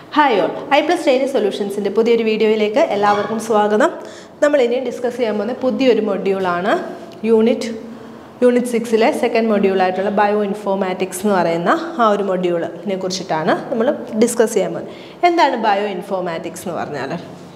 Hi all I plus training സൊല്യൂഷൻസിൻ്റെ പുതിയൊരു വീഡിയോയിലേക്ക് എല്ലാവർക്കും സ്വാഗതം നമ്മൾ ഇനി ഡിസ്കസ് ചെയ്യാൻ പോകുന്ന പുതിയൊരു മൊഡ്യൂളാണ് യൂണിറ്റ് യൂണിറ്റ് സിക്സിലെ സെക്കൻഡ് മൊഡ്യൂളായിട്ടുള്ള ബയോ ഇൻഫോമാറ്റിക്സ് എന്ന് പറയുന്ന ആ ഒരു മൊഡ്യൂളിനെ കുറിച്ചിട്ടാണ് നമ്മൾ ഡിസ്കസ് ചെയ്യാൻ പോകുന്നത് എന്താണ് ബയോ ഇൻഫോമാറ്റിക്സ് എന്ന് പറഞ്ഞാൽ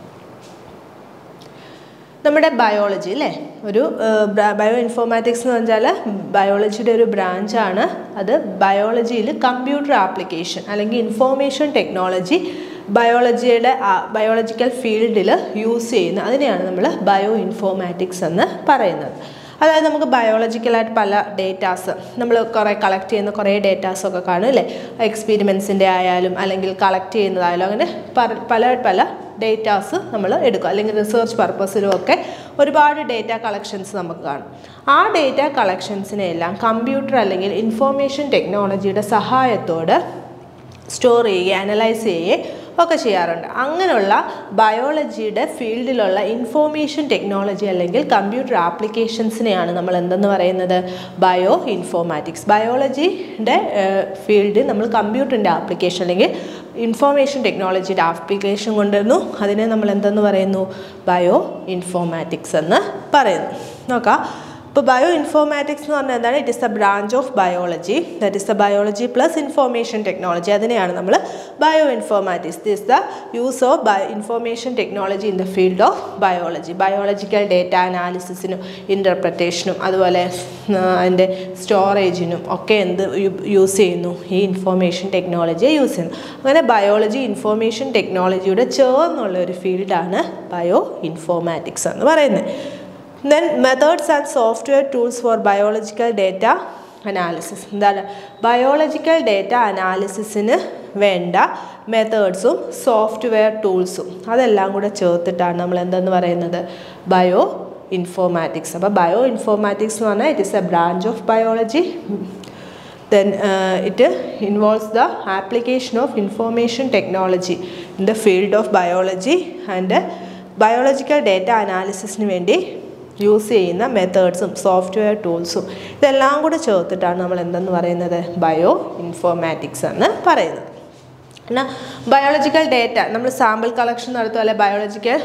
നമ്മുടെ ബയോളജി അല്ലേ ഒരു ബയോ ഇൻഫോമാറ്റിക്സ് എന്ന് പറഞ്ഞാൽ ബയോളജിയുടെ ഒരു ബ്രാഞ്ചാണ് അത് ബയോളജിയിൽ കമ്പ്യൂട്ടർ ആപ്ലിക്കേഷൻ അല്ലെങ്കിൽ ഇൻഫോർമേഷൻ ടെക്നോളജി ബയോളജിയുടെ ബയോളജിക്കൽ ഫീൽഡിൽ യൂസ് ചെയ്യുന്ന അതിനെയാണ് നമ്മൾ ബയോ ഇൻഫോമാറ്റിക്സ് എന്ന് പറയുന്നത് അതായത് നമുക്ക് ബയോളജിക്കലായിട്ട് പല ഡേറ്റാസ് നമ്മൾ കുറേ കളക്ട് ചെയ്യുന്ന കുറേ ഡേറ്റാസൊക്കെ കാണും അല്ലേ എക്സ്പീരിമെൻസിൻ്റെ ആയാലും അല്ലെങ്കിൽ കളക്ട് ചെയ്യുന്നതായാലും അങ്ങനെ പല പല ഡേറ്റാസ് നമ്മൾ എടുക്കും അല്ലെങ്കിൽ റിസർച്ച് പർപ്പസിലും ഒക്കെ ഒരുപാട് ഡേറ്റ കളക്ഷൻസ് നമുക്ക് കാണും ആ ഡേറ്റ കളക്ഷൻസിനെ എല്ലാം കമ്പ്യൂട്ടർ അല്ലെങ്കിൽ ഇൻഫോർമേഷൻ ടെക്നോളജിയുടെ സഹായത്തോട് സ്റ്റോർ ചെയ്യുകയും അനലൈസ് ചെയ്യുകയും ഒക്കെ ചെയ്യാറുണ്ട് അങ്ങനെയുള്ള ബയോളജിയുടെ ഫീൽഡിലുള്ള ഇൻഫോർമേഷൻ ടെക്നോളജി അല്ലെങ്കിൽ കമ്പ്യൂട്ടർ ആപ്ലിക്കേഷൻസിനെയാണ് നമ്മൾ എന്തെന്ന് പറയുന്നത് ബയോ ഇൻഫോമാറ്റിക്സ് ബയോളജിയുടെ ഫീൽഡിൽ നമ്മൾ കമ്പ്യൂട്ടറിൻ്റെ ആപ്ലിക്കേഷൻ അല്ലെങ്കിൽ ഇൻഫോർമേഷൻ ടെക്നോളജിയുടെ ആപ്ലിക്കേഷൻ കൊണ്ടുവരുന്നു അതിനെ നമ്മൾ എന്തെന്ന് പറയുന്നു ബയോ ഇൻഫോമാറ്റിക്സ് എന്ന് പറയുന്നു നോക്കാം ഇപ്പോൾ ബയോ ഇൻഫോമാറ്റിക്സ് എന്ന് പറഞ്ഞാൽ എന്താണ് it is the branch of biology that is the biology plus information technology അതിനെയാണ് നമ്മൾ bioinformatics this the use of bio information technology in the field of biology biological data അനാലിസിസിനും ഇൻ്റർപ്രിട്ടേഷനും അതുപോലെ അതിൻ്റെ സ്റ്റോറേജിനും ഒക്കെ എന്ത് യൂസ് ചെയ്യുന്നു ഈ ഇൻഫോർമേഷൻ ടെക്നോളജിയെ യൂസ് ചെയ്യുന്നു അങ്ങനെ ബയോളജി ഇൻഫോർമേഷൻ ടെക്നോളജിയുടെ ചേർന്നുള്ള ഒരു ഫീൽഡാണ് ബയോ ഇൻഫോമാറ്റിക്സ് എന്ന് പറയുന്നത് then methods and software tools for biological data analysis എന്താണ് ബയോളജിക്കൽ ഡേറ്റ അനാലിസിസിന് വേണ്ട മെത്തേഡ്സും സോഫ്റ്റ്വെയർ ടൂൾസും അതെല്ലാം കൂടെ ചേർത്തിട്ടാണ് നമ്മൾ എന്തെന്ന് പറയുന്നത് ബയോ ഇൻഫോമാറ്റിക്സ് അപ്പോൾ ബയോ ഇൻഫോമാറ്റിക്സ് എന്ന് പറഞ്ഞാൽ it is a branch of biology then uh, it involves the application of information technology in the field of biology and biological data അനാലിസിസിന് വേണ്ടി യൂസ് ചെയ്യുന്ന മെത്തേഡ്സും സോഫ്റ്റ്വെയർ ടൂൾസും ഇതെല്ലാം കൂടെ ചേർത്തിട്ടാണ് നമ്മൾ എന്തെന്ന് പറയുന്നത് ബയോ ഇൻഫോമാറ്റിക്സ് എന്ന് പറയുന്നത് എന്നാൽ ബയോളജിക്കൽ ഡേറ്റ നമ്മൾ സാമ്പിൾ കളക്ഷൻ നടത്തുക അല്ലെങ്കിൽ ബയോളജിക്കൽ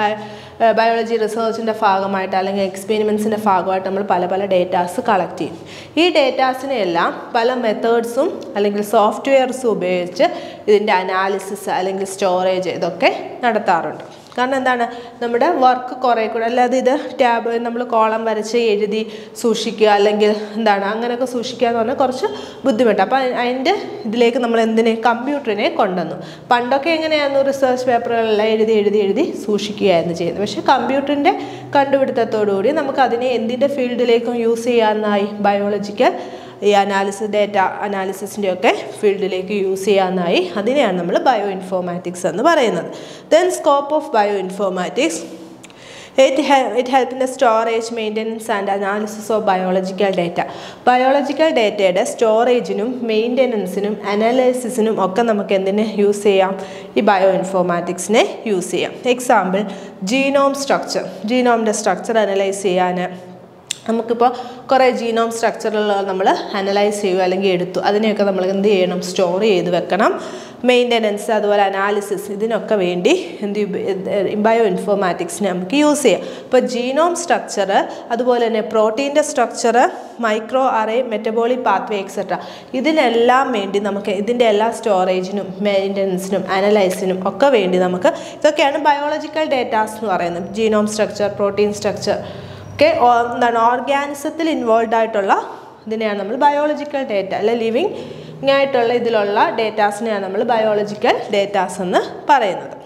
ബയോളജി റിസർച്ചിൻ്റെ ഭാഗമായിട്ട് അല്ലെങ്കിൽ എക്സ്പെരിമെൻസിൻ്റെ ഭാഗമായിട്ട് നമ്മൾ പല പല ഡേറ്റാസ് കളക്ട് ചെയ്യും ഈ ഡേറ്റാസിനെ എല്ലാം പല മെത്തേഡ്സും അല്ലെങ്കിൽ സോഫ്റ്റ്വെയർസും ഉപയോഗിച്ച് ഇതിൻ്റെ അനാലിസിസ് അല്ലെങ്കിൽ സ്റ്റോറേജ് ഇതൊക്കെ നടത്താറുണ്ട് കാരണം എന്താണ് നമ്മുടെ വർക്ക് കുറേ കൂടെ അല്ലാതെ ഇത് ടാബ് നമ്മൾ കോളം വരച്ച് എഴുതി സൂക്ഷിക്കുക അല്ലെങ്കിൽ എന്താണ് അങ്ങനെയൊക്കെ സൂക്ഷിക്കുക എന്ന് പറഞ്ഞാൽ കുറച്ച് ബുദ്ധിമുട്ട് അപ്പോൾ അതിൻ്റെ ഇതിലേക്ക് നമ്മൾ എന്തിനെ കമ്പ്യൂട്ടറിനെ കൊണ്ടുവന്നു പണ്ടൊക്കെ എങ്ങനെയായിരുന്നു റിസർച്ച് പേപ്പറുകളെല്ലാം എഴുതി എഴുതി എഴുതി സൂക്ഷിക്കുകയായിരുന്നു ചെയ്യുന്നത് പക്ഷേ കമ്പ്യൂട്ടറിൻ്റെ കണ്ടുപിടുത്തത്തോടുകൂടി നമുക്ക് അതിനെ എന്തിൻ്റെ ഫീൽഡിലേക്കും യൂസ് ചെയ്യാമെന്നായി ബയോളജിക്കൽ ഈ അനാലിസിസ് ഡേറ്റ അനാലിസിസിൻ്റെ ഒക്കെ ഫീൽഡിലേക്ക് യൂസ് ചെയ്യാമെന്നായി അതിനെയാണ് നമ്മൾ ബയോ ഇൻഫോമാറ്റിക്സ് എന്ന് പറയുന്നത് then scope of bioinformatics it it help in the storage maintenance and analysis of biological data biological ഡേറ്റയുടെ സ്റ്റോറേജിനും മെയിൻ്റനൻസിനും അനാലിസിസിനും ഒക്കെ നമുക്ക് എന്തിനെ യൂസ് ചെയ്യാം ഈ ബയോ ഇൻഫോമാറ്റിക്സിനെ യൂസ് ചെയ്യാം എക്സാമ്പിൾ ജീനോം സ്ട്രക്ചർ ജീനോമിൻ്റെ സ്ട്രക്ചർ അനലൈസ് ചെയ്യാൻ നമുക്കിപ്പോൾ കുറേ ജീനോം സ്ട്രക്ചറുകൾ നമ്മൾ അനലൈസ് ചെയ്യുക അല്ലെങ്കിൽ എടുത്തു അതിനെയൊക്കെ നമ്മൾ എന്ത് ചെയ്യണം സ്റ്റോർ ചെയ്ത് വെക്കണം മെയിൻ്റനൻസ് അതുപോലെ അനാലിസിസ് ഇതിനൊക്കെ വേണ്ടി എന്ത് ബയോ ഇൻഫോമാറ്റിക്സിനെ നമുക്ക് യൂസ് ചെയ്യാം ഇപ്പോൾ ജീനോം സ്ട്രക്ചർ അതുപോലെ തന്നെ പ്രോട്ടീൻ്റെ structure microarray metabolic pathway etcetera ഇതിനെല്ലാം വേണ്ടി നമുക്ക് ഇതിൻ്റെ എല്ലാ സ്റ്റോറേജിനും മെയിൻ്റനൻസിനും അനലൈസിനും ഒക്കെ വേണ്ടി നമുക്ക് ഇതൊക്കെയാണ് ബയോളജിക്കൽ ഡേറ്റാസ് എന്ന് പറയുന്നത് ജീനോം സ്ട്രക്ചർ പ്രോട്ടീൻ സ്ട്രക്ചർ ഒക്കെ എന്താണ് ഓർഗാനിസത്തിൽ ഇൻവോൾവ് ആയിട്ടുള്ള ഇതിനെയാണ് നമ്മൾ ബയോളജിക്കൽ ഡേറ്റ അല്ലെ ലിവിങ് ആയിട്ടുള്ള ഇതിലുള്ള ഡേറ്റാസിനെയാണ് നമ്മൾ ബയോളജിക്കൽ ഡേറ്റാസ് എന്ന് പറയുന്നത്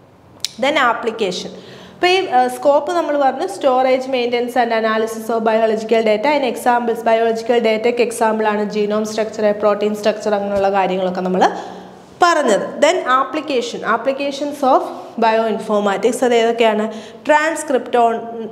ദെൻ ആപ്ലിക്കേഷൻ അപ്പോൾ ഈ സ്കോപ്പ് നമ്മൾ പറഞ്ഞു storage maintenance and analysis of biological data അതിന് എക്സാമ്പിൾസ് ബയോളജിക്കൽ ഡേറ്റയ്ക്ക് എക്സാമ്പിളാണ് ജീനോം സ്ട്രക്ചർ പ്രോട്ടീൻ സ്ട്രക്ചർ അങ്ങനെയുള്ള കാര്യങ്ങളൊക്കെ നമ്മൾ പറഞ്ഞത് then application applications of bioinformatics അത് ഏതൊക്കെയാണ് ട്രാൻസ്ക്രിപ്റ്റോ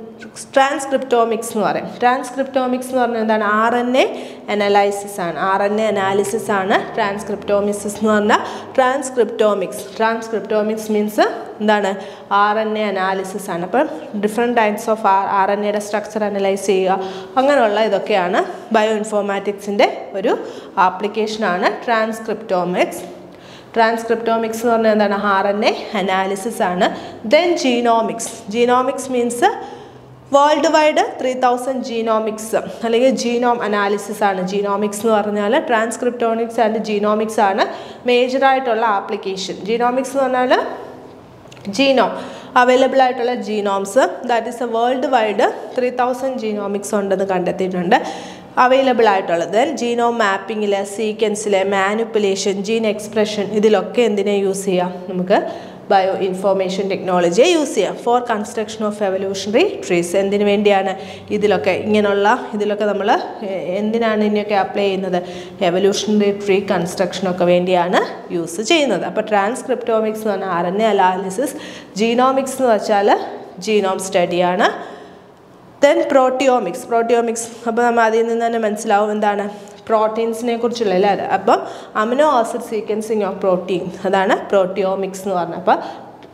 ട്രാൻസ്ക്രിപ്റ്റോമിക്സ് എന്ന് പറയും ട്രാൻസ്ക്രിപ്റ്റോമിക്സ് എന്ന് പറഞ്ഞാൽ എന്താണ് ആർ എൻ എ അനലൈസിസ് ആണ് ആർ എൻ എ അനാലിസിസ് ആണ് ട്രാൻസ്ക്രിപ്റ്റോമിസിസ് എന്ന് പറഞ്ഞാൽ ട്രാൻസ്ക്രിപ്റ്റോമിക്സ് ട്രാൻസ്ക്രിപ്റ്റോമിക്സ് മീൻസ് എന്താണ് ആർ എൻ എ അനാലിസിസ് ആണ് അപ്പം different types of R R N എയുടെ സ്ട്രക്ചർ അനലൈസ് ചെയ്യുക അങ്ങനെയുള്ള ഇതൊക്കെയാണ് ബയോ ഇൻഫോമാറ്റിക്സിൻ്റെ ഒരു ആപ്ലിക്കേഷനാണ് ട്രാൻസ്ക്രിപ്റ്റോമിക്സ് ട്രാൻസ്ക്രിപ്റ്റോമിക്സ് എന്ന് പറഞ്ഞാൽ എന്താണ് ആർ എൻ എ അനാലിസിസ് ആണ് then genomics genomics means world wide three thousand genomics അല്ലെങ്കിൽ ജീനോം അനാലിസിസ് ആണ് ജീനോമിക്സ് എന്ന് പറഞ്ഞാൽ ട്രാൻസ്ക്രിപ്റ്റോണിക്സ് ആൻഡ് ജീനോമിക്സ് ആണ് മേജറായിട്ടുള്ള ആപ്ലിക്കേഷൻ ജീനോമിക്സ് എന്ന് പറഞ്ഞാൽ ജീനോം അവൈലബിൾ ആയിട്ടുള്ള genomes that is a world wide three thousand genomics ഉണ്ടെന്ന് കണ്ടെത്തിയിട്ടുണ്ട് അവൈലബിൾ ആയിട്ടുള്ളത് ദെൻ ജീനോം മാപ്പിങ്ങിൽ സീക്വൻസിൽ മാനിപ്പുലേഷൻ ജീൻ എക്സ്പ്രഷൻ ഇതിലൊക്കെ എന്തിനെ യൂസ് ചെയ്യാം നമുക്ക് ബയോ ഇൻഫോർമേഷൻ ടെക്നോളജിയെ യൂസ് ചെയ്യാം for construction of evolutionary trees എന്തിനു വേണ്ടിയാണ് ഇതിലൊക്കെ ഇങ്ങനെയുള്ള ഇതിലൊക്കെ നമ്മൾ എന്തിനാണ് ഇതിനൊക്കെ അപ്ലൈ ചെയ്യുന്നത് എവല്യൂഷണറി ട്രീ കൺസ്ട്രക്ഷനൊക്കെ വേണ്ടിയാണ് യൂസ് ചെയ്യുന്നത് അപ്പോൾ ട്രാൻസ്ക്രിപ്റ്റോമിക്സ് എന്ന് പറഞ്ഞാൽ R N A analysis genomics എന്ന് വെച്ചാൽ ജീനോം സ്റ്റഡിയാണ് ദെൻ പ്രോട്ടിയോമിക്സ് പ്രോട്ടിയോമിക്സ് അപ്പോൾ നമ്മൾ അതിൽ നിന്ന് തന്നെ മനസ്സിലാവും എന്താണ് പ്രോട്ടീൻസിനെ കുറിച്ചുള്ള അല്ലേ അത് അപ്പം amino acid sequencing of protein അതാണ് പ്രോട്ടിയോമിക്സ് എന്ന് പറഞ്ഞത് അപ്പോൾ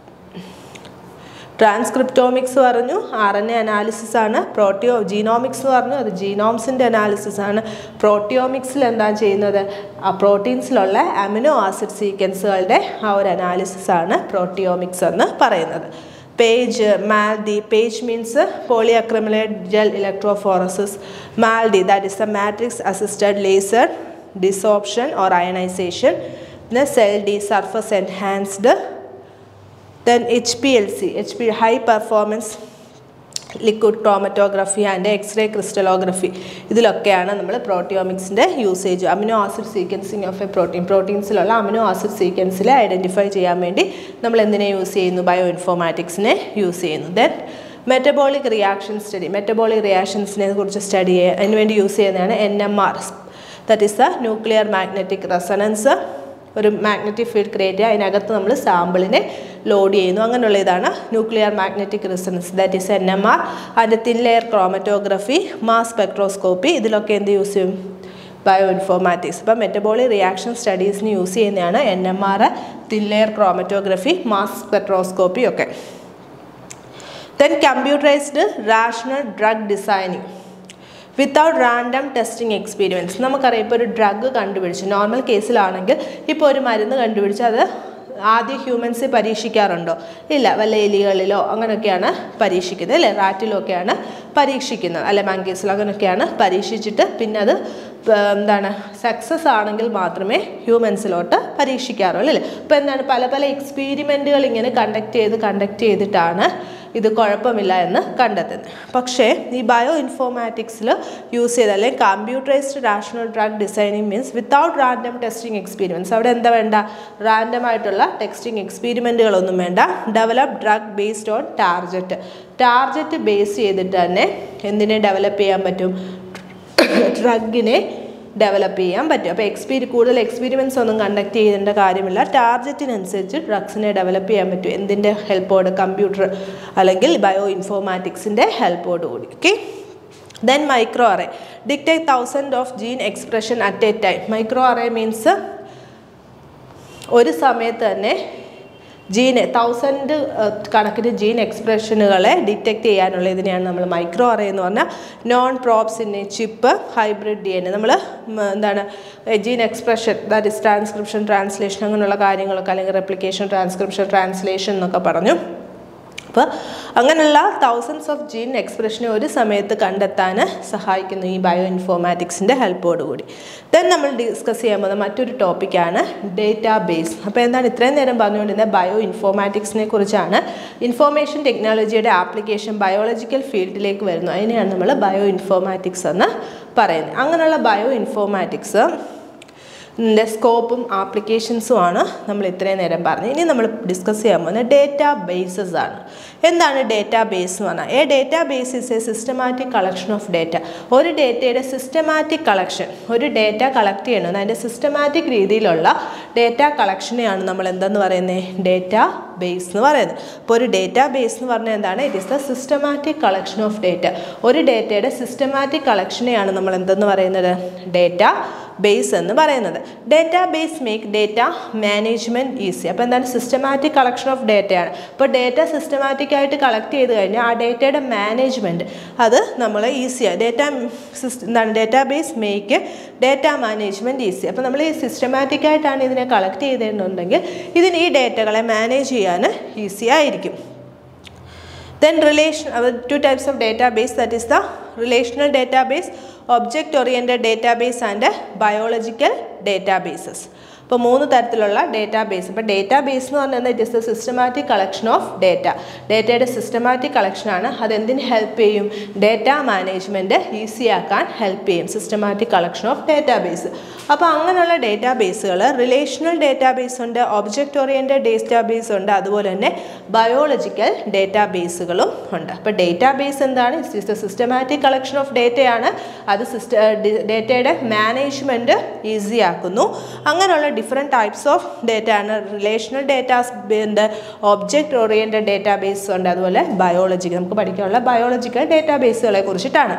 ട്രാൻസ്ക്രിപ്റ്റോമിക്സ് പറഞ്ഞു ആർ എൻ എ അനാലിസിസ് ആണ് പ്രോട്ടിയോ ജീനോമിക്സ് എന്ന് പറഞ്ഞു അത് ജീനോംസിൻ്റെ അനാലിസിസ് ആണ് പ്രോട്ടിയോമിക്സിൽ എന്താ ചെയ്യുന്നത് ആ പ്രോട്ടീൻസിലുള്ള അമിനോ ആസിഡ് സീക്വൻസുകളുടെ ആ ഒരു അനാലിസിസ് ആണ് പ്രോട്ടിയോമിക്സ് എന്ന് പറയുന്നത് PAGE MALDI PAGE means polyacrylamide gel electrophoresis MALDI that is the matrix assisted laser desorption or ionization പിന്നെ SELDI surface enhanced then H P L C H P high performance liquid chromatography and X ray crystallography ഇതിലൊക്കെയാണ് നമ്മൾ പ്രോട്ടിയോമിക്സിൻ്റെ usage amino acid sequencing of a protein പ്രോട്ടീൻസിലുള്ള amino acid സീക്വൻസിലെ identify ചെയ്യാൻ വേണ്ടി നമ്മൾ എന്തിനെ യൂസ് ചെയ്യുന്നു ബയോ ഇൻഫോമാറ്റിക്സിനെ യൂസ് ചെയ്യുന്നു then metabolic reaction study metabolic റിയാക്ഷൻസിനെ കുറിച്ച് സ്റ്റഡി ചെയ്യുക അതിന് വേണ്ടി യൂസ് ചെയ്യുന്നതാണ് N M R that is the nuclear magnetic resonance ഒരു മാഗ്നറ്റിക് ഫീൽഡ് ക്രിയേറ്റ് ചെയ്യുക അതിനകത്ത് നമ്മൾ സാമ്പിളിനെ ലോഡ് ചെയ്യുന്നു അങ്ങനെയുള്ള ഇതാണ് nuclear magnetic resonance that is N M R അതിൻ്റെ thin layer chromatography mass spectroscopy ഇതിലൊക്കെ എന്ത് യൂസ് ചെയ്യും ബയോ ഇൻഫോമാറ്റിക്സ് അപ്പം മെറ്റബോളിക് റിയാക്ഷൻ സ്റ്റഡീസിന് യൂസ് ചെയ്യുന്നതാണ് N M R thin layer chromatography mass spectroscopy ഒക്കെ then computerised rational drug designing without random testing experience നമുക്കറിയാം ഇപ്പോൾ ഒരു ഡ്രഗ് കണ്ടുപിടിച്ച് നോർമൽ കേസിലാണെങ്കിൽ ഇപ്പോൾ ഒരു മരുന്ന് കണ്ടുപിടിച്ച് അത് ആദ്യം ഹ്യൂമൻസ് പരീക്ഷിക്കാറുണ്ടോ ഇല്ല വല്ല എലികളിലോ അങ്ങനെയൊക്കെയാണ് പരീക്ഷിക്കുന്നത് അല്ലേ റാറ്റിലൊക്കെയാണ് പരീക്ഷിക്കുന്നത് അല്ലെ മങ്കീസിലോ അങ്ങനെയൊക്കെയാണ് പരീക്ഷിച്ചിട്ട് പിന്നെ അത് എന്താണ് സക്സസ് ആണെങ്കിൽ മാത്രമേ ഹ്യൂമൻസിലോട്ട് പരീക്ഷിക്കാറുള്ളൂ അല്ലേ അപ്പോൾ എന്താണ് പല പല എക്സ്പീരിമെൻറ്റുകൾ ഇങ്ങനെ കണ്ടക്ട് ചെയ്ത് കണ്ടക്ട് ചെയ്തിട്ടാണ് ഇത് കുഴപ്പമില്ല എന്ന് കണ്ടെത്തുന്നത് പക്ഷേ ഈ ബയോ ഇൻഫോമാറ്റിക്സിൽ യൂസ് ചെയ്ത അല്ലെങ്കിൽ computerised rational drug designing means without random testing experience അവിടെ എന്താ വേണ്ട റാൻഡം ആയിട്ടുള്ള ടെസ്റ്റിംഗ് എക്സ്പീരിമെൻറ്റുകളൊന്നും വേണ്ട develop drug based on target target base ചെയ്തിട്ട് തന്നെ എന്തിനെ ഡെവലപ്പ് ചെയ്യാൻ പറ്റും ഡ്രഗിനെ ഡെവലപ്പ് ചെയ്യാൻ പറ്റും അപ്പോൾ എക്സ്പീരി കൂടുതൽ എക്സ്പീരിമെൻസ് ഒന്നും കണ്ടക്ട് ചെയ്യേണ്ട കാര്യമില്ല ടാർജറ്റിനനുസരിച്ച് ഡ്രഗ്സിനെ ഡെവലപ്പ് ചെയ്യാൻ പറ്റും എന്തിൻ്റെ ഹെൽപ്പോട് കമ്പ്യൂട്ടർ അല്ലെങ്കിൽ ബയോ ഇൻഫോമാറ്റിക്സിൻ്റെ ഹെൽപ്പോട് കൂടി okay then microarray dictate thousand of gene expression at a time microarray means ഒരു സമയത്ത് തന്നെ ജീന് തൗസൻഡ് കണക്കിന് ജീൻ എക്സ്പ്രഷനുകളെ ഡിറ്റക്ട് ചെയ്യാനുള്ള ഇതിനെയാണ് നമ്മൾ മൈക്രോ അറേ എന്ന് പറഞ്ഞാൽ known probes in a chip hybrid D N A നമ്മൾ എന്താണ് gene expression that is transcription translation അങ്ങനെയുള്ള കാര്യങ്ങളൊക്കെ അല്ലെങ്കിൽ റെപ്ലിക്കേഷൻ ട്രാൻസ്ക്രിപ്ഷൻ ട്രാൻസ്ലേഷൻ എന്നൊക്കെ പറഞ്ഞു അപ്പോൾ അങ്ങനെയുള്ള തൗസൻഡ്സ് ഓഫ് ജീൻ എക്സ്പ്രഷനെ ഒരു സമയത്ത് കണ്ടെത്താൻ സഹായിക്കുന്നു ഈ ബയോ ഇൻഫോമാറ്റിക്സിൻ്റെ ഹെൽപ്പോടുകൂടി ദെൻ നമ്മൾ ഡിസ്കസ് ചെയ്യാൻ പോകുന്ന മറ്റൊരു ടോപ്പിക്കാണ് ഡേറ്റാ ബേസ് അപ്പോൾ എന്താണ് ഇത്രയും നേരം പറഞ്ഞുകൊണ്ടിരുന്നത് ബയോ ഇൻഫോമാറ്റിക്സിനെ കുറിച്ചാണ് ഇൻഫോർമേഷൻ ടെക്നോളജിയുടെ ആപ്ലിക്കേഷൻ ബയോളജിക്കൽ ഫീൽഡിലേക്ക് വരുന്നു അതിനെയാണ് നമ്മൾ ബയോ ഇൻഫോമാറ്റിക്സ് എന്ന് പറയുന്നത് അങ്ങനെയുള്ള ബയോ ഇൻഫോമാറ്റിക്സ് ൻ്റെ സ്കോപ്പും ആപ്ലിക്കേഷൻസും ആണ് നമ്മൾ ഇത്രയും നേരം പറഞ്ഞത് ഇനി നമ്മൾ ഡിസ്കസ് ചെയ്യാൻ പോകുന്നത് ഡേറ്റാ ബേസസ് ആണ് എന്താണ് ഡേറ്റാ ബേസ് എന്ന് പറഞ്ഞാൽ a database is a systematic collection of data ഒരു ഡേറ്റയുടെ സിസ്റ്റമാറ്റിക് കളക്ഷൻ ഒരു ഡേറ്റ കളക്ട് ചെയ്യണം അതിൻ്റെ സിസ്റ്റമാറ്റിക് രീതിയിലുള്ള ഡേറ്റ കളക്ഷനെയാണ് നമ്മൾ എന്തെന്ന് പറയുന്നത് ഡേറ്റാ ബേസ് എന്ന് പറയുന്നത് അപ്പോൾ ഒരു ഡേറ്റാ ബേസ് എന്ന് പറഞ്ഞാൽ എന്താണ് it is the systematic collection of data ഒരു ഡേറ്റയുടെ സിസ്റ്റമാറ്റിക് കളക്ഷനെയാണ് നമ്മൾ എന്തെന്ന് പറയുന്നത് ഡേറ്റ ബേസ് എന്ന് പറയുന്നത് database make data management easy അപ്പോൾ എന്താണ് സിസ്റ്റമാറ്റിക് കളക്ഷൻ ഓഫ് ഡേറ്റയാണ് അപ്പോൾ ഡേറ്റ സിസ്റ്റമാറ്റിക് ആയിട്ട് കളക്ട് ചെയ്ത് കഴിഞ്ഞാൽ ആ ഡേറ്റയുടെ മാനേജ്മെൻറ്റ് അത് നമ്മൾ ഈസിയാണ് ഡേറ്റ എന്താണ് database make data management easy അപ്പോൾ നമ്മൾ ഈ സിസ്റ്റമാറ്റിക് ആയിട്ടാണ് ഇതിനെ കളക്ട് ചെയ്തിട്ടുണ്ടെങ്കിൽ ഇതിന് ഈ ഡേറ്റകളെ മാനേജ് ചെയ്യാൻ ഈസി ആയിരിക്കും then relation uh, two types of database that is the relational database object oriented database and uh, biological databases ഇപ്പോൾ മൂന്ന് തരത്തിലുള്ള ഡേറ്റാബേസ് ഇപ്പോൾ ഡേറ്റാബേസ് എന്ന് പറഞ്ഞാൽ it is a systematic collection of data ഡേറ്റയുടെ സിസ്റ്റമാറ്റിക് കളക്ഷനാണ് അത് എന്തിന് ഹെൽപ്പ് ചെയ്യും ഡേറ്റ മാനേജ്മെൻറ്റ് ഈസി ആക്കാൻ ഹെൽപ്പ് ചെയ്യും സിസ്റ്റമാറ്റിക് കളക്ഷൻ ഓഫ് ഡേറ്റാബേസ് അപ്പോൾ അങ്ങനെയുള്ള ഡേറ്റാബേസുകൾ റിലേഷണൽ ഡേറ്റാബേസ് ഉണ്ട് ഒബ്ജക്റ്റ് ഓറിയൻറ്റഡ് ഡേറ്റാബേസ് ഉണ്ട് അതുപോലെ തന്നെ ബയോളജിക്കൽ ഡേറ്റാബേസുകളും ഉണ്ട് അപ്പോൾ ഡേറ്റാബേസ് എന്താണ് it's a systematic collection of ഡേറ്റയാണ് അത് സിസ്റ്റ ഡേറ്റയുടെ മാനേജ്മെൻറ്റ് ഈസി ആക്കുന്നു അങ്ങനെയുള്ള ഡിഫറെൻറ്റ് ടൈപ്സ് ഓഫ് ഡേറ്റ ആണ് റിലേഷണൽ ഡേറ്റാസ് ഉണ്ട് ഒബ്ജക്റ്റ് ഓറിയൻറ്റഡ് ഡേറ്റാബേസ് ഉണ്ട് അതുപോലെ ബയോളജിക്കൽ നമുക്ക് പഠിക്കാനുള്ള ബയോളജിക്കൽ ഡേറ്റാബേസുകളെ കുറിച്ചിട്ടാണ്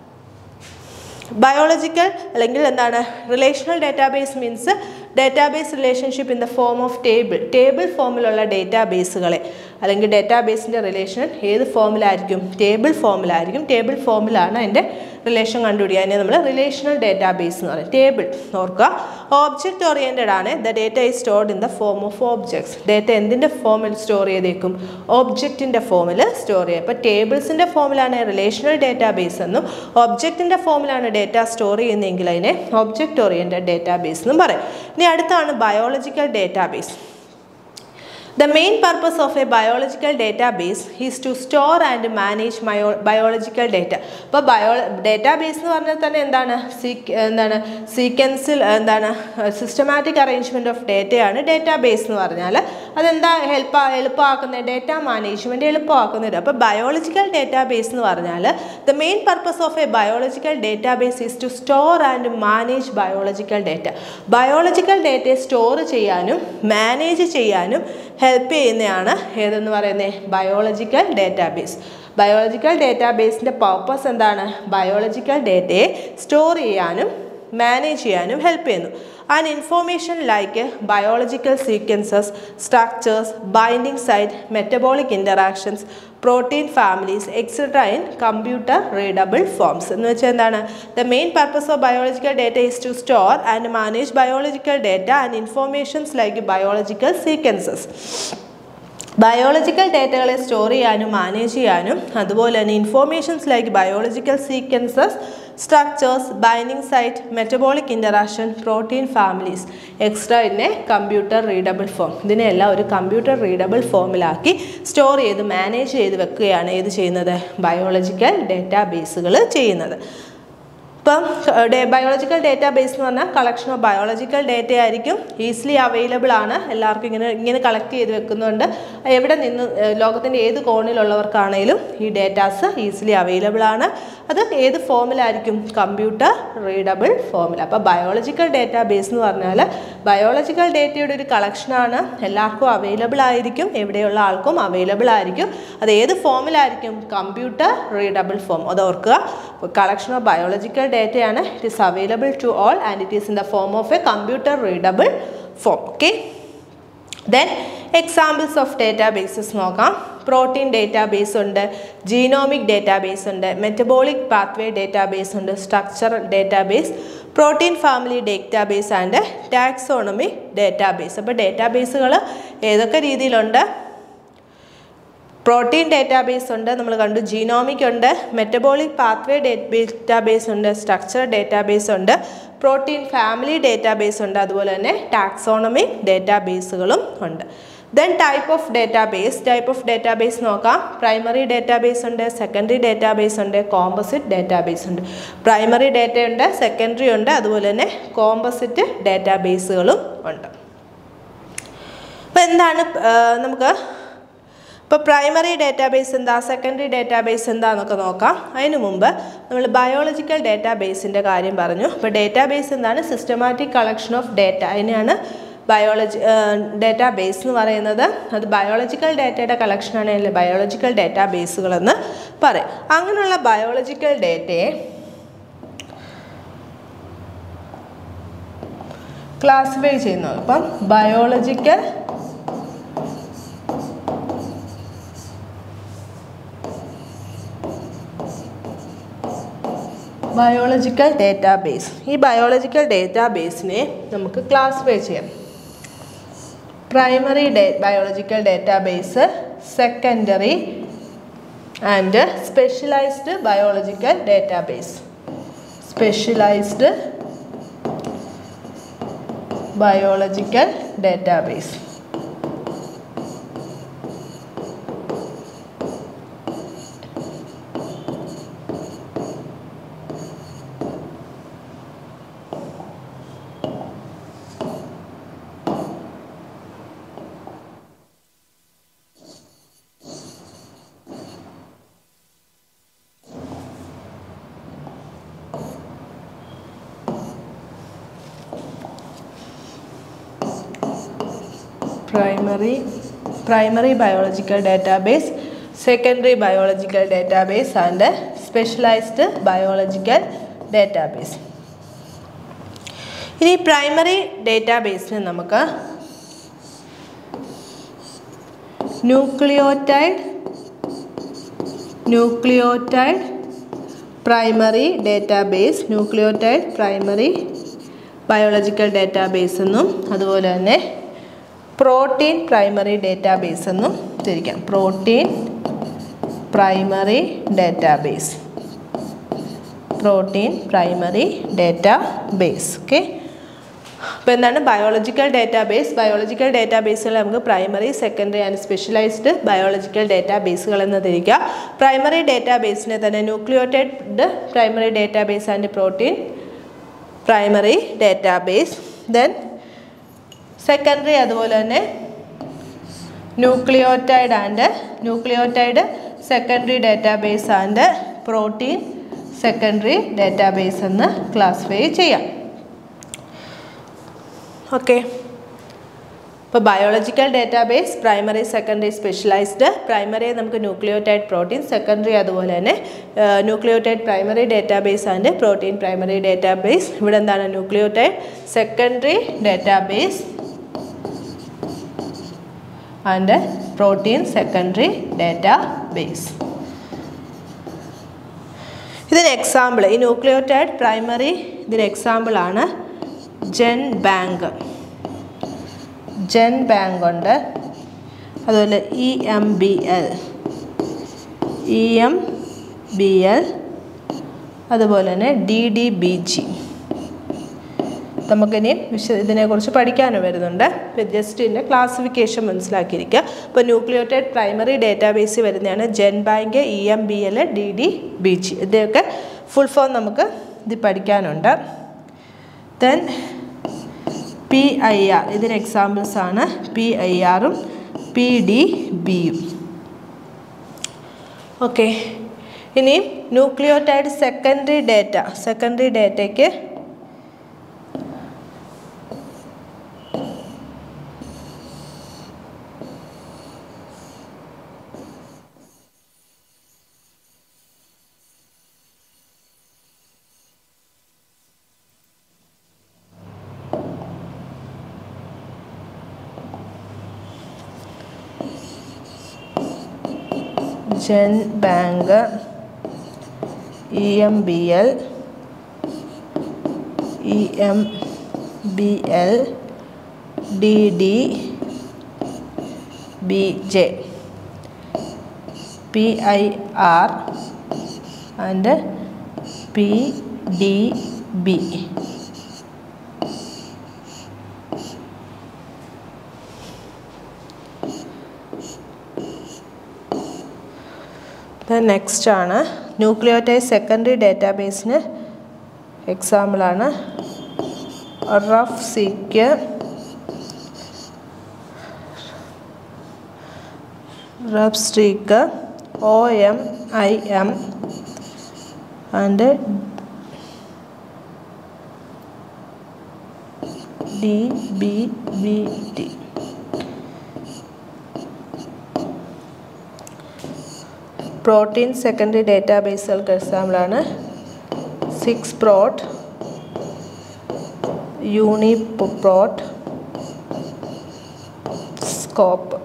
ബയോളജിക്കൽ അല്ലെങ്കിൽ എന്താണ് relational database means database relationship in the form of table table ഫോമിലുള്ള ഡേറ്റാബേസുകളെ അല്ലെങ്കിൽ ഡേറ്റാബേസിൻ്റെ റിലേഷൻ ഏത് ഫോമിലായിരിക്കും ടേബിൾ ഫോമിലായിരിക്കും ടേബിൾ ഫോമിലാണ് അതിൻ്റെ റിലേഷൻ കണ്ടുപിടിക്കുക അതിനെ നമ്മൾ റിലേഷണൽ ഡേറ്റാബേസ് എന്ന് പറയും ടേബിൾ ഓർക്കുക ഓബ്ജക്റ്റ് ഓറിയൻറ്റഡ് ആണ് the data is stored in the form of objects data എന്തിൻ്റെ ഫോമിൽ സ്റ്റോർ ചെയ്തേക്കും ഓബ്ജക്റ്റിൻ്റെ ഫോമിൽ സ്റ്റോർ ചെയ്യുക അപ്പോൾ ടേബിൾസിൻ്റെ ഫോമിലാണ് റിലേഷണൽ ഡേറ്റാബേസ് എന്നും ഒബ്ജക്റ്റിൻ്റെ ഫോമിലാണ് ഡേറ്റ സ്റ്റോർ ചെയ്യുന്നതെങ്കിൽ അതിനെ ഒബ്ജക്റ്റ് ഓറിയൻറ്റഡ് ഡേറ്റാബേസ് എന്നും പറയും ഇനി അടുത്താണ് biological database The main purpose of a biological database is to store and manage bio- biological data. ഇപ്പോൾ ബയോ ഡേറ്റാബേസ് എന്ന് പറഞ്ഞാൽ തന്നെ എന്താണ് സീക്ക് എന്താണ് സീക്വൻസിൽ എന്താണ് സിസ്റ്റമാറ്റിക് അറേഞ്ച്മെൻറ്റ് ഓഫ് ഡേറ്റയാണ് ഡേറ്റാബേസ് എന്ന് പറഞ്ഞാൽ അതെന്താ ഹെൽപ്പ് എളുപ്പമാക്കുന്നത് ഡേറ്റ മാനേജ്മെൻറ്റ് എളുപ്പമാക്കുന്നത് അപ്പോൾ ബയോളജിക്കൽ ഡേറ്റാബേസ് എന്ന് പറഞ്ഞാൽ the main purpose of a biological database is to store and manage biological data biological ഡേറ്റയെ സ്റ്റോർ ചെയ്യാനും മാനേജ് ചെയ്യാനും ഹെൽപ്പ് ചെയ്യുന്നതാണ് ഏതെന്ന് പറയുന്നത് ബയോളജിക്കൽ ഡേറ്റാബേസ് ബയോളജിക്കൽ ഡേറ്റാബേസിൻ്റെ പർപ്പസ് എന്താണ് ബയോളജിക്കൽ ഡേറ്റയെ സ്റ്റോർ ചെയ്യാനും മാനേജ് ചെയ്യാനും ഹെൽപ്പ് ചെയ്യുന്നു and information like biological sequences structures binding site metabolic interactions protein families etcetera in computer readable forms എന്ന് വെച്ചാൽ എന്താണ് the main purpose of biological data is to store and manage biological data and informations like biological sequences biological ഡേറ്റകളെ store ചെയ്യാനും manage ചെയ്യാനും അതുപോലെ തന്നെ informations like biological sequences structures binding site metabolic interaction protein families extra in computer readable form ഇതിനെല്ലാം ഒരു computer readable ഫോമിലാക്കി store ചെയ്ത് manage ചെയ്ത് വെക്കുകയാണ് ഏത് ചെയ്യുന്നത് ബയോളജിക്കൽ ഡേറ്റാബേസുകൾ ചെയ്യുന്നത് ഇപ്പം ബയോളജിക്കൽ ഡേറ്റാബേസ് എന്ന് പറഞ്ഞാൽ കളക്ഷൻ ഓഫ് ബയോളജിക്കൽ ഡേറ്റ ആയിരിക്കും ഈസിലി അവൈലബിൾ ആണ് എല്ലാവർക്കും ഇങ്ങനെ ഇങ്ങനെ കളക്ട് ചെയ്ത് വെക്കുന്നുണ്ട് എവിടെ നിന്ന് ലോകത്തിൻ്റെ ഏത് കോണിലുള്ളവർക്കാണേലും ഈ ഡേറ്റാസ് ഈസിലി അവൈലബിൾ ആണ് അത് ഏത് ഫോമിലായിരിക്കും കമ്പ്യൂട്ടർ റീഡബിൾ ഫോമിൽ അപ്പോൾ ബയോളജിക്കൽ ഡേറ്റാബേസ് എന്ന് പറഞ്ഞാൽ ബയോളജിക്കൽ ഡേറ്റയുടെ ഒരു കളക്ഷനാണ് എല്ലാവർക്കും അവൈലബിൾ ആയിരിക്കും എവിടെയുള്ള ആൾക്കും അവൈലബിൾ ആയിരിക്കും അത് ഏത് ഫോമിലായിരിക്കും കമ്പ്യൂട്ടർ റീഡബിൾ ഫോം അത് ഓർക്കുക കളക്ഷൻ ഓഫ് ബയോളജിക്കൽ ഡേറ്റയാണ് it is available to all and it is in the form of a computer readable form okay then examples of databases നോക്കാം പ്രോട്ടീൻ ഡേറ്റാബേസ് ഉണ്ട് ജീനോമിക് ഡേറ്റാബേസ് ഉണ്ട് metabolic pathway database ഉണ്ട് structural database protein family database and taxonomy database അപ്പോൾ ഡേറ്റാബേസുകൾ ഏതൊക്കെ രീതിയിലുണ്ട് protein database ഉണ്ട് നമ്മൾ കണ്ടു ജീനോമിക് ഉണ്ട് മെറ്റബോളിക് പാത്വേ ഡേറ്റാബേസ് ഉണ്ട് സ്ട്രക്ചർ ഡേറ്റാബേസ് ഉണ്ട് പ്രോട്ടീൻ ഫാമിലി ഡേറ്റാബേസ് ഉണ്ട് അതുപോലെ തന്നെ ടാക്സോണമിക് ഡേറ്റാബേസുകളും ഉണ്ട് then type of database type of database നോക്കാം പ്രൈമറി ഡേറ്റാബേസ് ഉണ്ട് സെക്കൻഡറി ഡേറ്റാബേസ് ഉണ്ട് കോമ്പസിറ്റ് ഡേറ്റാബേസ് ഉണ്ട് പ്രൈമറി ഡേറ്റ ഉണ്ട് സെക്കൻഡറി ഉണ്ട് അതുപോലെ തന്നെ കോമ്പസിറ്റ് ഡേറ്റാബേസുകളും ഉണ്ട് അപ്പോൾ എന്താണ് നമുക്ക് ഇപ്പോൾ പ്രൈമറി ഡേറ്റാബേസ് എന്താ സെക്കൻഡറി ഡേറ്റാബേസ് എന്താന്നൊക്കെ നോക്കാം അതിന് മുമ്പ് നമ്മൾ ബയോളജിക്കൽ ഡേറ്റാബേസിൻ്റെ കാര്യം പറഞ്ഞു അപ്പോൾ ഡേറ്റാബേസ് എന്താണ് സിസ്റ്റമാറ്റിക് കളക്ഷൻ ഓഫ് ഡേറ്റ അതിനെയാണ് ബയോളജി ഡേറ്റാബേസ് എന്ന് പറയുന്നത് അത് ബയോളജിക്കൽ ഡേറ്റയുടെ കളക്ഷനാണ് അല്ലെ ബയോളജിക്കൽ ഡേറ്റാബേസുകളെന്ന് പറയും അങ്ങനെയുള്ള ബയോളജിക്കൽ ഡേറ്റയെ ക്ലാസിഫൈ ചെയ്യുന്നത് അപ്പം ബയോളജിക്കൽ ബയോളജിക്കൽ ഡേറ്റാബേസ് ഈ ബയോളജിക്കൽ ഡേറ്റാബേസിനെ നമുക്ക് ക്ലാസിഫൈ ചെയ്യാം പ്രൈമറി ഡേ biological database secondary and specialised biological database specialised biological database primary primary biological database secondary biological database and specialized biological database ഇനി പ്രൈമറി ഡേറ്റാബേസിന് നമുക്ക് nucleotide nucleotide primary database nucleotide primary biological database എന്നും അതുപോലെ തന്നെ protein primary database എന്നും തിരിക്കാം protein primary database protein primary database okay അപ്പോൾ എന്താണ് ബയോളജിക്കൽ ഡേറ്റാബേസ് ബയോളജിക്കൽ ഡേറ്റാബേസുകൾ നമുക്ക് primary secondary and specialised biological ഡേറ്റാബേസുകൾ എന്ന് തിരിക്കുക പ്രൈമറി ഡേറ്റാബേസിനെ തന്നെ nucleotide primary database and protein primary database then secondary അതുപോലെ തന്നെ nucleotide and nucleotide secondary database and protein secondary database എന്ന് ക്ലാസിഫൈ ചെയ്യാം ഓക്കെ ഇപ്പോൾ biological database primary secondary specialised primary നമുക്ക് ന്യൂക്ലിയോറ്റൈഡ് പ്രോട്ടീൻ സെക്കൻഡറി അതുപോലെ തന്നെ nucleotide primary database and protein primary database ഇവിടെ എന്താണ് nucleotide secondary database and protein secondary database ഇതിന് example ഈ ന്യൂക്ലിയോറ്റൈഡ് പ്രൈമറി ഇതിന് എക്സാമ്പിളാണ് ജെൻ ബാങ്ക് ജെൻ ബാങ്ക് ഉണ്ട് അതുപോലെ E M B L E M B L അതുപോലെ തന്നെ ഡി ഡി ബി ജി നമുക്കിനി വിശ ഇതിനെക്കുറിച്ച് പഠിക്കാനും വരുന്നുണ്ട് ജസ്റ്റ് ഇതിൻ്റെ ക്ലാസിഫിക്കേഷൻ മനസ്സിലാക്കിയിരിക്കുക ഇപ്പോൾ ന്യൂക്ലിയോറ്റൈഡ് പ്രൈമറി ഡേറ്റാബേസിൽ വരുന്നതാണ് GenBank E M B L D D B J ഇതൊക്കെ ഫുൾ ഫോം നമുക്ക് ഇത് പഠിക്കാനുണ്ട് ദെൻ പി ഐ ആർ ഇതിന് എക്സാമ്പിൾസ് ആണ് പി ഐ ആറും പി ഡി ബിയും ഓക്കെ ഇനി ന്യൂക്ലിയോടൈഡ് സെക്കൻഡറി ഡേറ്റ സെക്കൻഡറി ഡേറ്റയ്ക്ക് GenBank E M B L E M B L D D B J P I R and P D B next ആണ് nucleotide secondary ഡേറ്റാബേസിന് എക്സാമ്പിളാണ് RefSeq rough streak O M I M and D B B T protein secondary ഡേറ്റാബേസുകൾക്ക് എക്സാമ്പിളാണ് SwissProt UniProt SCOP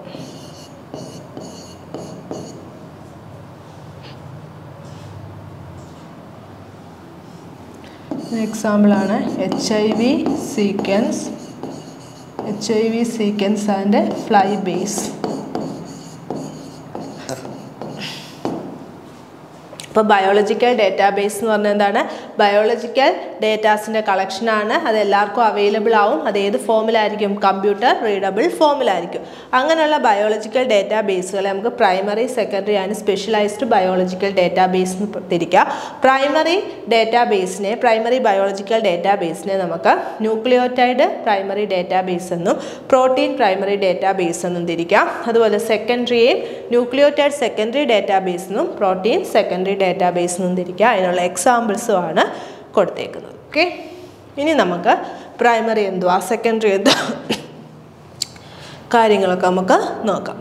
എക്സാമ്പിളാണ് H I V sequence H I V sequence and FlyBase ഇപ്പോൾ biological database എന്ന് പറഞ്ഞാൽ എന്താണ് biological ഡേറ്റാസിൻ്റെ കളക്ഷനാണ് അത് എല്ലാവർക്കും അവൈലബിൾ ആവും അത് ഏത് ഫോമിലായിരിക്കും കമ്പ്യൂട്ടർ റീഡബിൾ ഫോമിലായിരിക്കും അങ്ങനെയുള്ള ബയോളജിക്കൽ ഡേറ്റാബേസുകളെ നമുക്ക് primary secondary and specialised biological database എന്ന് തിരിക്കാം പ്രൈമറി ഡേറ്റാബേസിനെ പ്രൈമറി ബയോളജിക്കൽ ഡേറ്റാബേസിനെ നമുക്ക് ന്യൂക്ലിയോറ്റൈഡ് പ്രൈമറി ഡേറ്റാബേസ് എന്നും പ്രോട്ടീൻ പ്രൈമറി ഡേറ്റാബേസ് എന്നും തിരിക്കാം അതുപോലെ സെക്കൻഡറിയെയും ന്യൂക്ലിയോറ്റൈഡ് സെക്കൻഡറി ഡേറ്റാബേസ് എന്നും പ്രോട്ടീൻ സെക്കൻഡറി ഡേറ്റാബേസ് എന്നും തിരിക്കുക അതിനുള്ള എക്സാമ്പിൾസും ആണ് കൊടുത്തേക്കുന്നത് ഓക്കെ ഇനി നമുക്ക് പ്രൈമറി എന്തുവാ സെക്കൻഡറി എന്തുവാ കാര്യങ്ങളൊക്കെ നമുക്ക് നോക്കാം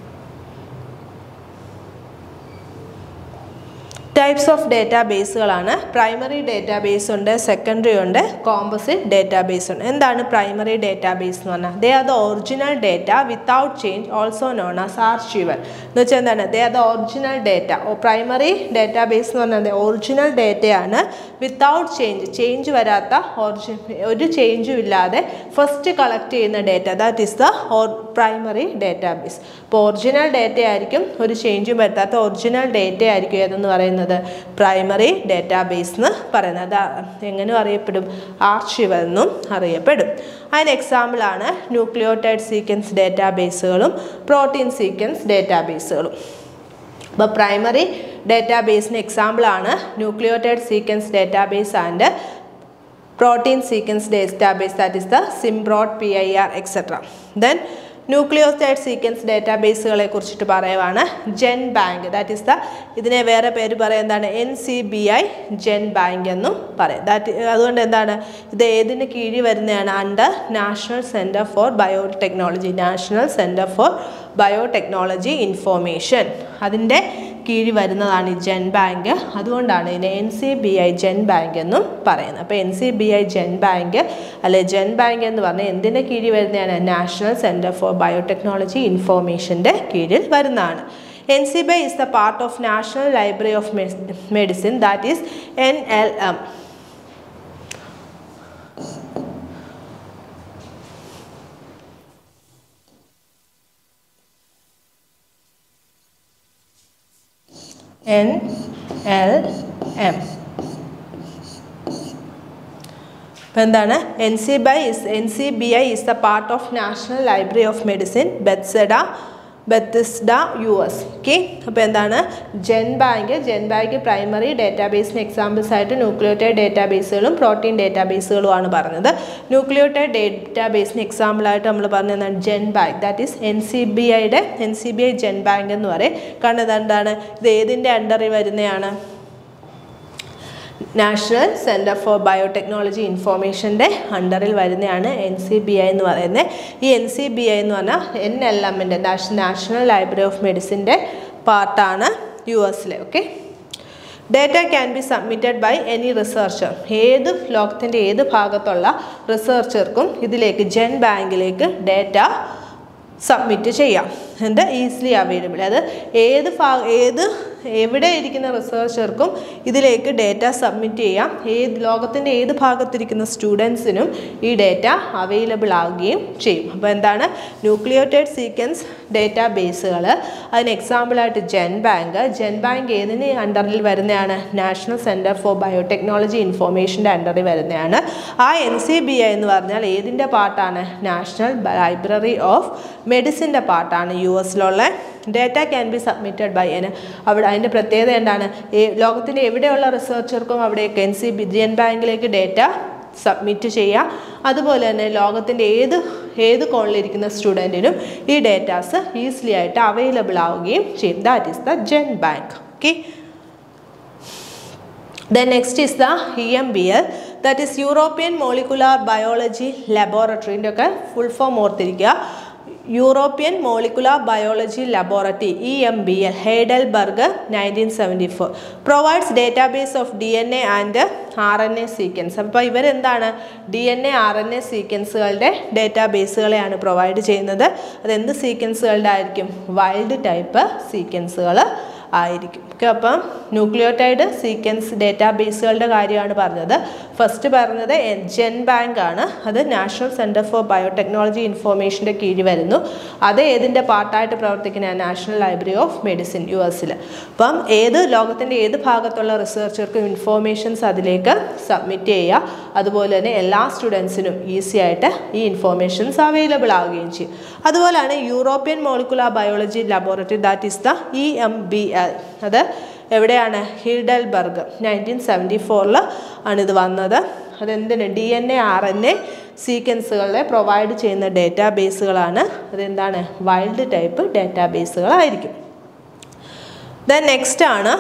ടൈപ്സ് ഓഫ് ഡേറ്റാബേസുകളാണ് പ്രൈമറി ഡേറ്റാബേസ് ഉണ്ട് സെക്കൻഡറി ഉണ്ട് കോമ്പോസിറ്റ് ഡേറ്റാബേസ് ഉണ്ട് എന്താണ് പ്രൈമറി ഡേറ്റാബേസ് എന്ന് പറഞ്ഞാൽ they are the original data without change also known as archival എന്ന് വെച്ചാൽ എന്താണ് they are the original data oh primary database എന്ന് പറഞ്ഞാൽ ഒറിജിനൽ ഡേറ്റയാണ് വിത്തൗട്ട് ചേഞ്ച് ചേഞ്ച് വരാത്ത ഒറിജി ഒരു ചേഞ്ചും ഇല്ലാതെ ഫസ്റ്റ് കളക്ട് ചെയ്യുന്ന data that is the primary database അപ്പോൾ ഒറിജിനൽ ഡേറ്റ ആയിരിക്കും ഒരു ചേഞ്ചും വരുത്താത്ത ഒറിജിനൽ ഡേറ്റ ആയിരിക്കും ഏതെന്ന് പറയുന്നത് പ്രൈമറി ഡേറ്റാബേസ് എന്ന് പറയുന്നത് അത് എങ്ങനെ അറിയപ്പെടും ആർച്ചിവൽ എന്നും അറിയപ്പെടും അതിന് എക്സാമ്പിളാണ് ന്യൂക്ലിയോടൈഡ് സീക്വൻസ് ഡേറ്റാബേസുകളും പ്രോട്ടീൻ സീക്വൻസ് ഡേറ്റാബേസുകളും അപ്പോൾ പ്രൈമറി ഡേറ്റാബേസിന് എക്സാമ്പിളാണ് nucleotide sequence database and protein sequence database that is the സിംബ്രോഡ് P I R etcetera then nucleoside sequence ഡേറ്റാബേസുകളെ കുറിച്ചിട്ട് പറയുവാണ് GenBank that is the ഇതിനെ വേറെ പേര് പറയുക എന്താണ് N C B I GenBank എന്നും പറയും ദാറ്റ് അതുകൊണ്ട് എന്താണ് ഇത് ഏതിന് കീഴിൽ വരുന്നതാണ് under National Center for Biotechnology National Center for Biotechnology information അതിൻ്റെ കീഴിൽ വരുന്നതാണ് ഈ ജെൻ ബാങ്ക് അതുകൊണ്ടാണ് ഇതിനെ N C B I GenBank എന്നും പറയുന്നത് അപ്പോൾ N C B I GenBank അല്ലെ ജെൻ ബാങ്ക് എന്ന് പറഞ്ഞാൽ എന്തിൻ്റെ കീഴിൽ വരുന്നതാണ് നാഷണൽ സെൻറ്റർ ഫോർ ബയോടെക്നോളജി ഇൻഫോർമേഷൻ്റെ കീഴിൽ വരുന്നതാണ് N C B I is the part of National Library of Medicine that is N L M N L M അപ്പോൾ എന്താണ് N C B is N C B I is the part of National Library of Medicine Bethesda Bethesda U S okay അപ്പോൾ എന്താണ് GenBank GenBank primary ഡേറ്റാബേസിന് examples ആയിട്ട് nucleotide ഡേറ്റാബേസുകളും protein ഡേറ്റാബേസുകളുമാണ് പറഞ്ഞത് nucleotide ഡേറ്റാബേസിന് എക്സാമ്പിളായിട്ട് നമ്മൾ പറഞ്ഞത് എന്താണ് GenBank that is N C B ഐയുടെ N C B I GenBank എന്ന് പറയും കാരണം ഇതെന്താണ് ഇത് ഏതിൻ്റെ അണ്ടറിൽ വരുന്നതാണ് നാഷണൽ സെൻറ്റർ ഫോർ ബയോടെക്നോളജി ഇൻഫോർമേഷൻ്റെ അണ്ടറിൽ വരുന്നതാണ് എൻ സി ബി ഐ എന്ന് പറയുന്നത് ഈ എൻ സി ബി ഐ എന്ന് പറഞ്ഞാൽ എൻ എൽ എമ്മിൻ്റെ നാഷണൽ ലൈബ്രറി ഓഫ് മെഡിസിൻ്റെ പാർട്ടാണ് യു എസിലെ okay data can be submitted by any researcher ഏത് ലോകത്തിൻ്റെ ഏത് ഭാഗത്തുള്ള റിസർച്ചർക്കും ഇതിലേക്ക് ജെൻ ബാങ്കിലേക്ക് ഡേറ്റ സബ്മിറ്റ് ചെയ്യാം എന്ത് ഈസിലി അവൈലബിൾ അത് ഏത് ഭാ ഏത് എവിടെ ഇരിക്കുന്ന റിസർച്ചർക്കും ഇതിലേക്ക് ഡേറ്റ സബ്മിറ്റ് ചെയ്യാം ഏത് ലോകത്തിൻ്റെ ഏത് ഭാഗത്തിരിക്കുന്ന സ്റ്റുഡൻസിനും ഈ ഡേറ്റ അവൈലബിൾ ആവുകയും ചെയ്യും അപ്പോൾ എന്താണ് ന്യൂക്ലിയോട്ടൈഡ് സീക്വൻസ് ഡേറ്റാ ബേസുകൾ അതിന് എക്സാമ്പിളായിട്ട് ജെൻ ബാങ്ക് ജെൻ ബാങ്ക് ഏതിന് അണ്ടറിൽ വരുന്നതാണ് നാഷണൽ സെൻറ്റർ ഫോർ ബയോടെക്നോളജി ഇൻഫോർമേഷൻ്റെ അണ്ടറിൽ വരുന്നതാണ് ആ എൻ സി ബി ഐ എന്ന് പറഞ്ഞാൽ ഏതിൻ്റെ പാർട്ടാണ് നാഷണൽ ലൈബ്രറി ഓഫ് മെഡിസിൻ്റെ പാർട്ടാണ് യു എസിലുള്ള data can be submitted by N അവിടെ അതിൻ്റെ പ്രത്യേകത എന്താണ് ലോകത്തിൻ്റെ എവിടെയുള്ള റിസർച്ചർക്കും അവിടേക്ക് എൻ സി ബി ജെൻ ബാങ്കിലേക്ക് ഡേറ്റ സബ്മിറ്റ് ചെയ്യുക അതുപോലെ തന്നെ ലോകത്തിൻ്റെ ഏത് ഏത് കോണിലിരിക്കുന്ന സ്റ്റുഡൻറ്റിനും ഈ ഡേറ്റാസ് ഈസിലി ആയിട്ട് അവൈലബിൾ ആവുകയും ചെയ്യും that is the GenBank okay then next is the E M B L that is European molecular Biology ലബോറട്ടറിൻ്റെ ഒക്കെ ഫുൾ ഫോം ഓർത്തിരിക്കുക European molecular biology Laboratory E M B L Heidelberg nineteen seventy four provides database of D N A and R N A sequence അപ്പോൾ ഇവരെന്താണ് D N A R N A സീക്വൻസുകളുടെ ഡേറ്റാബേസുകളെയാണ് provide ചെയ്യുന്നത് അതെന്ത് സീക്വൻസുകളുടെ ആയിരിക്കും wild type സീക്വൻസുകൾ ആയിരിക്കും okay അപ്പം nucleotide sequence ഡേറ്റാബേസുകളുടെ കാര്യമാണ് പറഞ്ഞത് ഫസ്റ്റ് പറഞ്ഞത് ജെൻ ബാങ്ക് ആണ് അത് നാഷണൽ സെൻറ്റർ ഫോർ ബയോടെക്നോളജി ഇൻഫോർമേഷൻ്റെ കീഴിൽ വരുന്നു അത് ഏതിൻ്റെ പാർട്ടായിട്ട് പ്രവർത്തിക്കുന്ന National Library of Medicine U എസിൽ അപ്പം ഏത് ലോകത്തിൻ്റെ ഏത് ഭാഗത്തുള്ള റിസർച്ചർക്കും ഇൻഫോർമേഷൻസ് അതിലേക്ക് സബ്മിറ്റ് ചെയ്യുക അതുപോലെ തന്നെ എല്ലാ സ്റ്റുഡൻസിനും ഈസി ആയിട്ട് ഈ ഇൻഫോർമേഷൻസ് അവൈലബിൾ ആവുകയും ചെയ്യും അതുപോലെയാണ് European molecular biology laboratory that is the E M B L അത് എവിടെയാണ് ഹിൽഡൽബർഗ് നയൻറ്റീൻ സെവൻറ്റി ഫോറിൽ ആണ് ഇത് വന്നത് അതെന്തിന് D N A R N A സീക്വൻസുകളെ പ്രൊവൈഡ് ചെയ്യുന്ന ഡേറ്റാബേസുകളാണ് അതെന്താണ് വൈൽഡ് ടൈപ്പ് ഡേറ്റാബേസുകളായിരിക്കും ദെൻ നെക്സ്റ്റ് ആണ്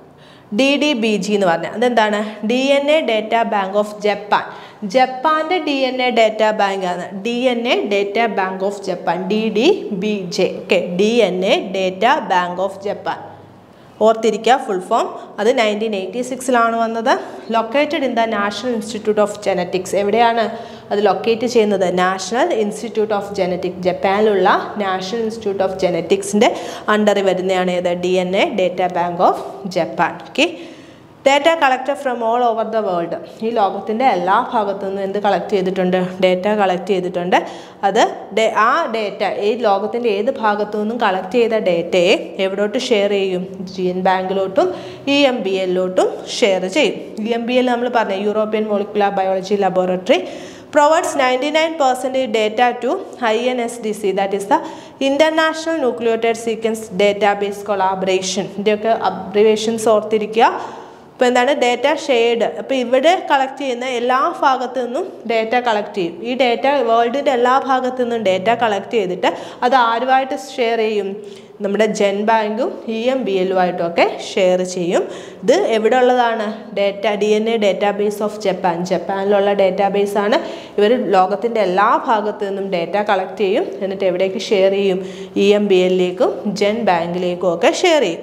ഡി ഡി ബി ജി എന്ന് പറഞ്ഞാൽ അതെന്താണ് D N A data bank of Japan ജപ്പാൻ്റെ D N A data bank ആണ് D N A data bank of Japan D D B J okay D N A data bank of Japan ഓർത്തിരിക്കുക full form അത് nineteen eighty സിക്സിലാണ് വന്നത് located in the national institute of genetics എവിടെയാണ് അത് locate ചെയ്യുന്നത് national institute of genetic ജപ്പാനിലുള്ള national institute of ജെനറ്റിക്സിൻ്റെ അണ്ടറിൽ വരുന്നതാണ് ഏത് D N A data bank of Japan okay data collect from all over the world ഈ ലോകത്തിൻ്റെ എല്ലാ ഭാഗത്തു നിന്നും എന്ത് കളക്ട് ചെയ്തിട്ടുണ്ട് ഡേറ്റ കളക്ട് ചെയ്തിട്ടുണ്ട് അത് ആ ഡേറ്റ ഈ ലോകത്തിൻ്റെ ഏത് ഭാഗത്തു നിന്നും കളക്ട് ചെയ്ത ഡേറ്റയെ എവിടോട്ട് ഷെയർ ചെയ്യും ജി എൻ ബാങ്കിലോട്ടും ഇ എം ബി എല്ലിലോട്ടും ഷെയർ ചെയ്യും ഇ എം ബി എൽ നമ്മൾ പറഞ്ഞു European molecular biology laboratory provides 99% data to INSDC that is the International Nucleotide Sequence Database Collaboration ഇതിൻ്റെയൊക്കെ അബ്രിവേഷൻസ് ഓർത്തിരിക്കുക അപ്പോൾ എന്താണ് ഡേറ്റ ഷെയർഡ് അപ്പോൾ ഇവിടെ കളക്ട് ചെയ്യുന്ന എല്ലാ ഭാഗത്തു നിന്നും ഡേറ്റ കളക്ട് ചെയ്യും ഈ ഡേറ്റ വേൾഡിൻ്റെ എല്ലാ ഭാഗത്തു നിന്നും ഡേറ്റ കളക്ട് ചെയ്തിട്ട് അത് ആരുമായിട്ട് ഷെയർ ചെയ്യും നമ്മുടെ ജെൻ ബാങ്കും ഇ എം ബി എല്ലുമായിട്ടും ഒക്കെ ഷെയർ ചെയ്യും ഇത് എവിടെ ഉള്ളതാണ് data D N A database of Japan ജപ്പാനിലുള്ള ഡേറ്റാബേസ് ആണ് ഇവർ ലോകത്തിൻ്റെ എല്ലാ ഭാഗത്തു നിന്നും ഡേറ്റ കളക്ട് ചെയ്യും എന്നിട്ട് എവിടേക്ക് ഷെയർ ചെയ്യും ഇ എം ബി എല്ലിലേക്കും ജെൻ ബാങ്കിലേക്കും ഒക്കെ ഷെയർ ചെയ്യും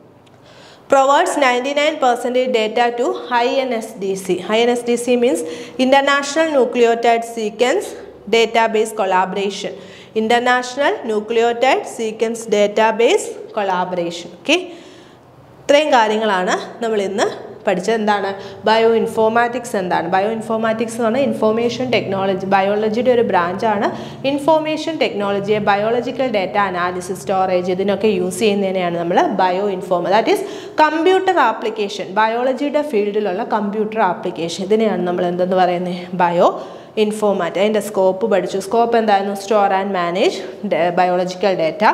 provides 99% data to INSDC. INSDC means International Nucleotide Sequence Database Collaboration. International Nucleotide Sequence Database Collaboration. Okay. ഇത്രയും കാര്യങ്ങളാണ് നമ്മൾ ഇന്ന് പഠിച്ചത് എന്താണ് ബയോ ഇൻഫോർമാറ്റിക്സ് എന്താണ് ബയോ ഇൻഫോർമാറ്റിക്സ് എന്ന് പറഞ്ഞാൽ ഇൻഫോർമേഷൻ ടെക്നോളജി ബയോളജിയുടെ ഒരു ബ്രാഞ്ചാണ് ഇൻഫോർമേഷൻ ടെക്നോളജിയെ ബയോളജിക്കൽ ഡേറ്റ അനാലിസിസ് സ്റ്റോറേജ് ഇതിനൊക്കെ യൂസ് ചെയ്യുന്നതിനെയാണ് നമ്മൾ bio inform that is computer application ബയോളജിയുടെ ഫീൽഡിലുള്ള കമ്പ്യൂട്ടർ ആപ്ലിക്കേഷൻ ഇതിനെയാണ് നമ്മൾ എന്തെന്ന് പറയുന്നത് ബയോ ഇൻഫോമാറ്റ് അതിൻ്റെ സ്കോപ്പ് പഠിച്ചു സ്കോപ്പ് എന്തായിരുന്നു store and manage biological data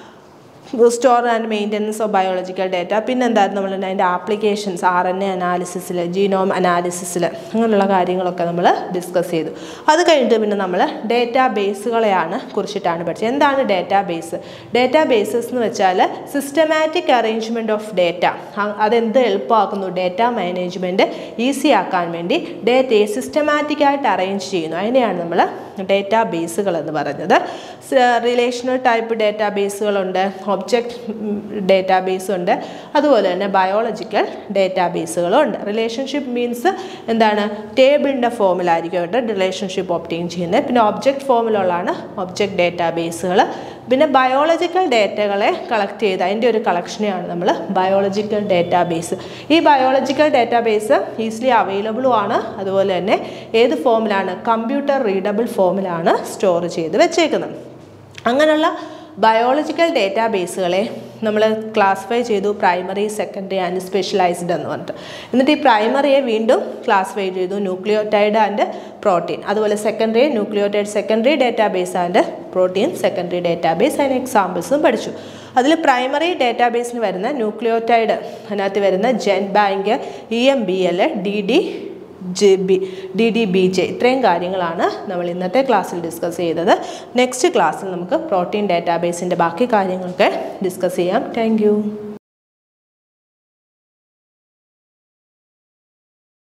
store and maintenance of biological data പിന്നെ എന്തായിരുന്നു നമ്മൾ അതിൻ്റെ ആപ്ലിക്കേഷൻസ് ആർ എൻ എ അനാലിസിസിൽ ജീനോം അനാലിസിസിൽ അങ്ങനെയുള്ള കാര്യങ്ങളൊക്കെ നമ്മൾ ഡിസ്കസ് ചെയ്തു അത് കഴിഞ്ഞിട്ട് പിന്നെ നമ്മൾ ഡേറ്റാ ബേസുകളെയാണ് കുറിച്ചിട്ടാണ് പഠിച്ചത് എന്താണ് ഡേറ്റാ ബേസ് ഡേറ്റാ ബേസസ് എന്ന് വെച്ചാൽ സിസ്റ്റമാറ്റിക് അറേഞ്ച്മെൻറ്റ് ഓഫ് ഡേറ്റ അതെന്ത് എളുപ്പമാക്കുന്നു ഡേറ്റ മാനേജ്മെൻറ്റ് ഈസി ആക്കാൻ വേണ്ടി ഡേറ്റയെ സിസ്റ്റമാറ്റിക്കായിട്ട് അറേഞ്ച് ചെയ്യുന്നു അതിനെയാണ് നമ്മൾ ഡേറ്റാ ബേസുകൾ എന്ന് പറഞ്ഞത് റിലേഷണൽ ടൈപ്പ് ഡേറ്റാ ബേസുകളുണ്ട് ഒബ്ജക്റ്റ് ഡേറ്റാബേസ് ഉണ്ട് അതുപോലെ തന്നെ ബയോളജിക്കൽ ഡേറ്റാബേസുകളും ഉണ്ട് റിലേഷൻഷിപ്പ് മീൻസ് എന്താണ് ടേബിളിൻ്റെ ഫോമിലായിരിക്കും കേട്ടോ റിലേഷൻഷിപ്പ് ഒപ്റ്റെയിൻ ചെയ്യുന്നത് പിന്നെ ഒബ്ജക്റ്റ് ഫോമിലുള്ളതാണ് ഒബ്ജക്റ്റ് ഡേറ്റാബേസുകൾ പിന്നെ ബയോളജിക്കൽ ഡേറ്റകളെ കളക്ട് ചെയ്ത് അതിൻ്റെ ഒരു കളക്ഷനെയാണ് നമ്മൾ ബയോളജിക്കൽ ഡേറ്റാബേസ് ഈ ബയോളജിക്കൽ ഡേറ്റാബേസ് ഈസിലി അവൈലബിളും ആണ് അതുപോലെ തന്നെ ഏത് ഫോമിലാണ് കമ്പ്യൂട്ടർ റീഡബിൾ ഫോമിലാണ് സ്റ്റോർ ചെയ്ത് വെച്ചേക്കുന്നത് അങ്ങനെയുള്ള ബയോളജിക്കൽ ഡേറ്റാബേസുകളെ നമ്മൾ ക്ലാസിഫൈ ചെയ്തു പ്രൈമറി സെക്കൻഡറി ആൻഡ് സ്പെഷ്യലൈസ്ഡ് എന്ന് പറഞ്ഞിട്ട് എന്നിട്ട് ഈ പ്രൈമറിയെ വീണ്ടും ക്ലാസിഫൈ ചെയ്തു ന്യൂക്ലിയോടൈഡ് ആൻഡ് പ്രോട്ടീൻ അതുപോലെ secondary nucleotide secondary database and protein secondary database അതിന് എക്സാമ്പിൾസും പഠിച്ചു അതിൽ പ്രൈമറി ഡേറ്റാബേസിന് വരുന്ന ന്യൂക്ലിയോടൈഡ് അതിനകത്ത് വരുന്ന GenBank E M B L D D J B D D B J ഇത്രയും കാര്യങ്ങളാണ് നമ്മൾ ഇന്നത്തെ ക്ലാസ്സിൽ ഡിസ്കസ് ചെയ്തത് നെക്സ്റ്റ് ക്ലാസ്സിൽ നമുക്ക് പ്രോട്ടീൻ ഡേറ്റാബേസിൻ്റെ ബാക്കി കാര്യങ്ങളൊക്കെ ഡിസ്കസ് ചെയ്യാം താങ്ക്